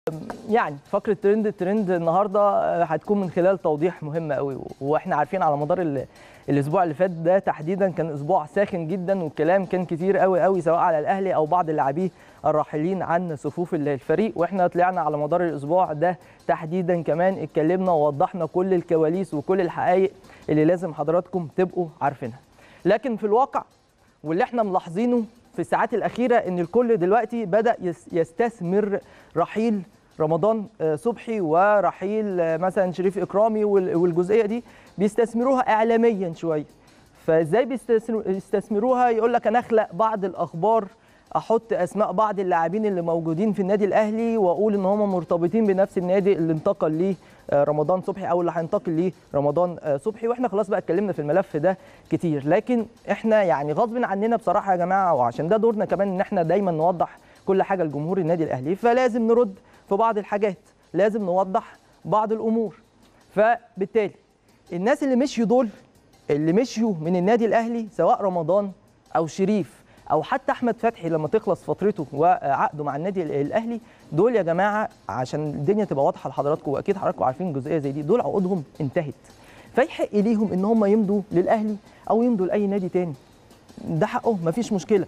يعني فقره ترند الترند النهارده هتكون من خلال توضيح مهم قوي واحنا عارفين على مدار ال- الاسبوع اللي فات ده تحديدا كان اسبوع ساخن جدا والكلام كان كتير قوي قوي سواء على الاهلي او بعض اللاعبيه الراحلين عن صفوف الفريق واحنا طلعنا على مدار الاسبوع ده تحديدا كمان اتكلمنا ووضحنا كل الكواليس وكل الحقائق اللي لازم حضراتكم تبقوا عارفينها لكن في الواقع واللي احنا ملاحظينه في الساعات الاخيره ان الكل دلوقتي بدا يس- يستثمر رحيل رمضان آه، صبحي ورحيل آه، مثلا شريف اكرامي وال- والجزئيه دي بيستثمروها اعلاميا شويه فازاي بيستثمروا- بيستثمروها يقول لك انا اخلق بعض الاخبار احط اسماء بعض اللاعبين اللي موجودين في النادي الاهلي واقول ان هم مرتبطين بنفس النادي اللي انتقل ليه آه، رمضان صبحي او اللي هينتقل ليه رمضان آه، صبحي واحنا خلاص بقى اتكلمنا في الملف ده كتير لكن احنا يعني غصب عننا بصراحه يا جماعه وعشان ده دورنا كمان ان احنا دايما نوضح كل حاجه لجمهور النادي الاهلي فلازم نرد في بعض الحاجات لازم نوضح بعض الامور فبالتالي الناس اللي مشيوا دول اللي مشيوا من النادي الاهلي سواء رمضان او شريف او حتى احمد فتحي لما تخلص فترته وعقده مع النادي الاهلي دول يا جماعه عشان الدنيا تبقى واضحه لحضراتكم واكيد حضراتكم عارفين جزئيه زي دي دول عقودهم انتهت فيحق ليهم ان هم يمضوا للاهلي او يمضوا لاي نادي تاني ده حقهم مفيش مشكله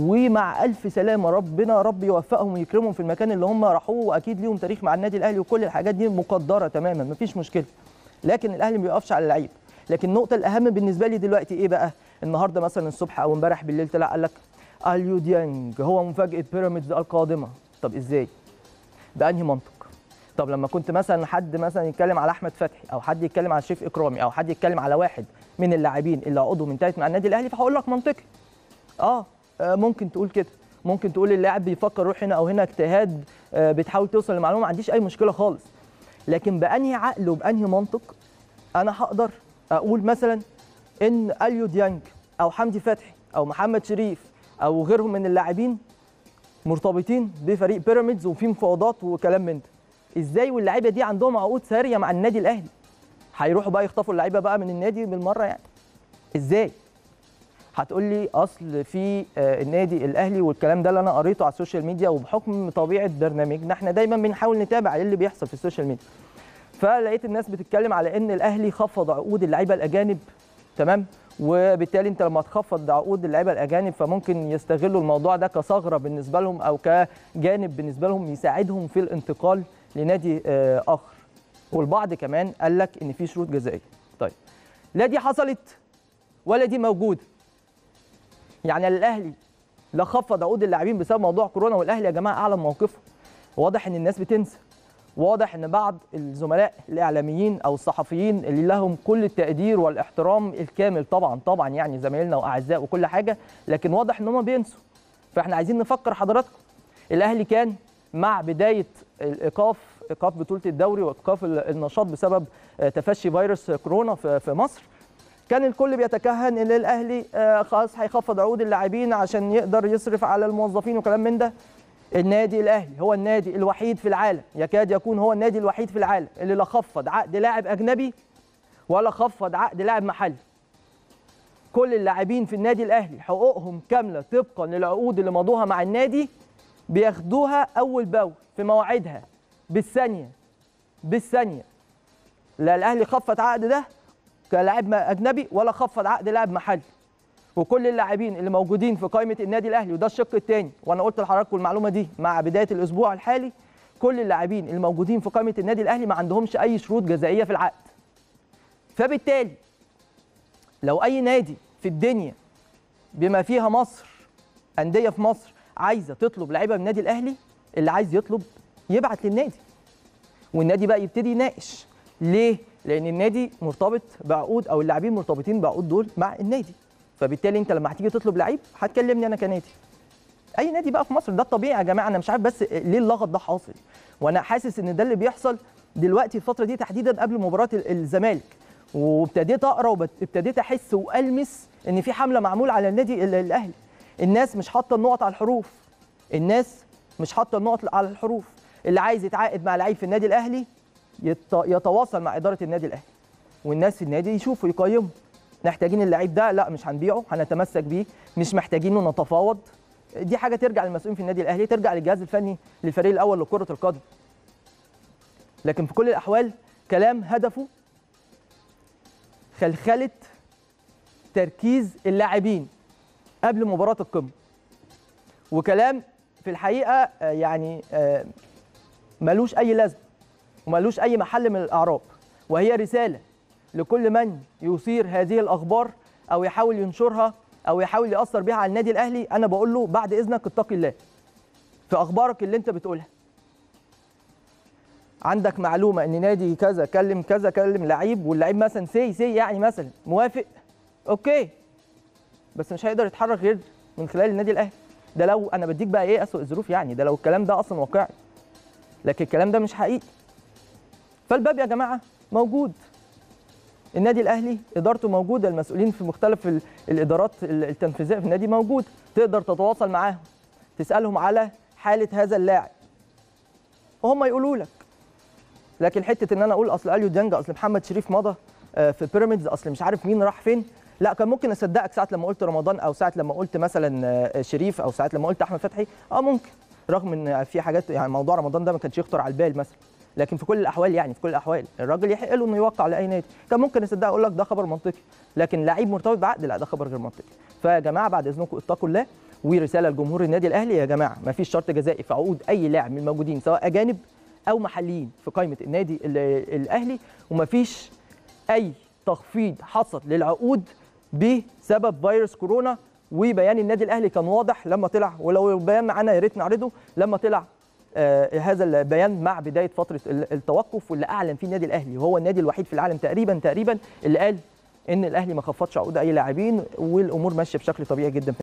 ومع الف سلامه ربنا رب يوفقهم ويكرمهم في المكان اللي هم راحوه واكيد ليهم تاريخ مع النادي الاهلي وكل الحاجات دي مقدره تماما مفيش مشكله لكن الاهلي ما بيقفش على اللعيب لكن النقطه الاهم بالنسبه لي دلوقتي ايه بقى النهارده مثلا الصبح او امبارح بالليل طلع قال لك اليو ديانج هو مفاجاه بيراميدز القادمه طب ازاي بانهي منطق طب لما كنت مثلا حد مثلا يتكلم على احمد فتحي او حد يتكلم على شريف اكرامي او حد يتكلم على واحد من اللاعبين اللي عقودهم انتهت مع النادي الاهلي فهقول لك منطقي اه آه، ممكن تقول كده ممكن تقول اللاعب بيفكر يروح هنا او هنا اجتهاد آه، بتحاول توصل لمعلومه ما عنديش اي مشكله خالص لكن بانهي عقل وبانهي منطق انا هقدر اقول مثلا ان اليو ديانج او حمدي فتحي او محمد شريف او غيرهم من اللاعبين مرتبطين بفريق بيراميدز وفي مفاوضات وكلام من ده ازاي واللعيبه دي عندهم عقود ساريه مع النادي الاهلي هيروحوا بقى يخطفوا اللعيبه بقى من النادي بالمره يعني ازاي هتقول لي اصل في آه، النادي الاهلي والكلام ده اللي انا قريته على السوشيال ميديا وبحكم طبيعه برنامجنا احنا دايما بنحاول نتابع ايه اللي بيحصل في السوشيال ميديا فلقيت الناس بتتكلم على ان الاهلي خفض عقود اللعيبه الاجانب تمام وبالتالي انت لما تخفض عقود اللعيبه الاجانب فممكن يستغلوا الموضوع ده كثغره بالنسبه لهم او كجانب بالنسبه لهم يساعدهم في الانتقال لنادي آه، اخر والبعض كمان قال لك ان في شروط جزائيه طيب لا دي حصلت ولا دي موجوده يعني الاهلي لا خفض عقود اللاعبين بسبب موضوع كورونا والاهلي يا جماعه اعلن موقفه واضح ان الناس بتنسى واضح ان بعض الزملاء الاعلاميين او الصحفيين اللي لهم كل التقدير والاحترام الكامل طبعا طبعا يعني زمايلنا واعزاء وكل حاجه لكن واضح ان هم بينسوا فاحنا عايزين نفكر حضراتكم الاهلي كان مع بدايه الايقاف ايقاف بطوله الدوري وايقاف النشاط بسبب آه، تفشي فيروس كورونا في في مصر كان الكل بيتكهن ان الاهلي آه، خلاص هيخفض عقود اللاعبين عشان يقدر يصرف على الموظفين وكلام من ده النادي الاهلي هو النادي الوحيد في العالم يكاد يكون هو النادي الوحيد في العالم اللي لا خفض عقد لاعب اجنبي ولا خفض عقد لاعب محلي كل اللاعبين في النادي الاهلي حقوقهم كامله طبقا للعقود اللي مضوها مع النادي بياخدوها اول باول في مواعيدها بالثانيه بالثانيه لا الاهلي خفض عقد ده كلاعب اجنبي ولا خفض عقد لاعب محلي وكل اللاعبين اللي موجودين في قائمه النادي الاهلي وده الشق الثاني وانا قلت لحضراتكم المعلومه دي مع بدايه الاسبوع الحالي كل اللاعبين اللي موجودين في قائمه النادي الاهلي ما عندهمش اي شروط جزائيه في العقد فبالتالي لو اي نادي في الدنيا بما فيها مصر انديه في مصر عايزه تطلب لعيبه من النادي الاهلي اللي عايز يطلب يبعت للنادي والنادي بقى يبتدي يناقش ليه لان النادي مرتبط بعقود او اللاعبين مرتبطين بعقود دول مع النادي فبالتالي انت لما هتيجي تطلب لعيب هتكلمني انا كنادي اي نادي بقى في مصر ده الطبيعي يا جماعه انا مش عارف بس ليه اللغط ده حاصل وانا حاسس ان ده اللي بيحصل دلوقتي الفتره دي تحديدا قبل مباراه ال- الزمالك وابتديت اقرا وابتديت احس والمس ان في حمله معمول على النادي ال- الاهلي الناس مش حاطه النقط على الحروف الناس مش حاطه النقط على الحروف اللي عايز يتعاقد مع لعيب في النادي الاهلي يت- يتواصل مع اداره النادي الاهلي والناس في النادي يشوفوا يقيموا محتاجين اللعيب ده لا مش هنبيعه هنتمسك بيه مش محتاجينه نتفاوض دي حاجه ترجع للمسؤولين في النادي الاهلي ترجع للجهاز الفني للفريق الاول لكره القدم لكن في كل الاحوال كلام هدفه خلخله تركيز اللاعبين قبل مباراه القمه وكلام في الحقيقه آه، يعني آه، ملوش اي لازمه وملوش اي محل من الاعراب وهي رساله لكل من يثير هذه الاخبار او يحاول ينشرها او يحاول ياثر بها على النادي الاهلي انا بقول له بعد اذنك اتقي الله في اخبارك اللي انت بتقولها عندك معلومه ان نادي كذا كلم كذا كلم لعيب واللعيب مثلا سي سي يعني مثلا موافق اوكي بس مش هيقدر يتحرك غير من خلال النادي الاهلي ده لو انا بديك بقى ايه اسوء الظروف يعني ده لو الكلام ده اصلا واقعي لكن الكلام ده مش حقيقي فالباب يا جماعه موجود النادي الاهلي ادارته موجوده المسؤولين في مختلف ال- الادارات ال- التنفيذيه في النادي موجود تقدر تتواصل معاهم تسالهم على حاله هذا اللاعب وهم يقولوا لك لكن حته ان انا اقول اصل اليو ديانج اصل محمد شريف مضى آه، في بيراميدز اصل مش عارف مين راح فين لا كان ممكن اصدقك ساعه لما قلت رمضان او ساعه لما قلت مثلا آه، شريف او ساعه لما قلت احمد فتحي اه ممكن رغم ان في حاجات يعني موضوع رمضان ده ما كانش يخطر على البال مثلا لكن في كل الاحوال يعني في كل الاحوال الراجل يحق له انه يوقع على اي نادي كان ممكن اصدق اقول لك ده خبر منطقي لكن لعيب مرتبط بعقد لا ده خبر غير منطقي فيا جماعه بعد اذنكم اتقوا الله ورساله لجمهور النادي الاهلي يا جماعه ما فيش شرط جزائي في عقود اي لاعب من الموجودين سواء اجانب او محليين في قائمه النادي ال- الاهلي وما فيش اي تخفيض حصل للعقود بسبب فيروس كورونا وبيان النادي الاهلي كان واضح لما طلع ولو البيان معانا يا ريت نعرضه لما طلع آه هذا البيان مع بدايه فتره ال- التوقف واللي اعلن فيه النادي الاهلي وهو النادي الوحيد في العالم تقريبا تقريبا اللي قال ان الاهلي ما خفضش عقود اي لاعبين والامور ماشيه بشكل طبيعي جدا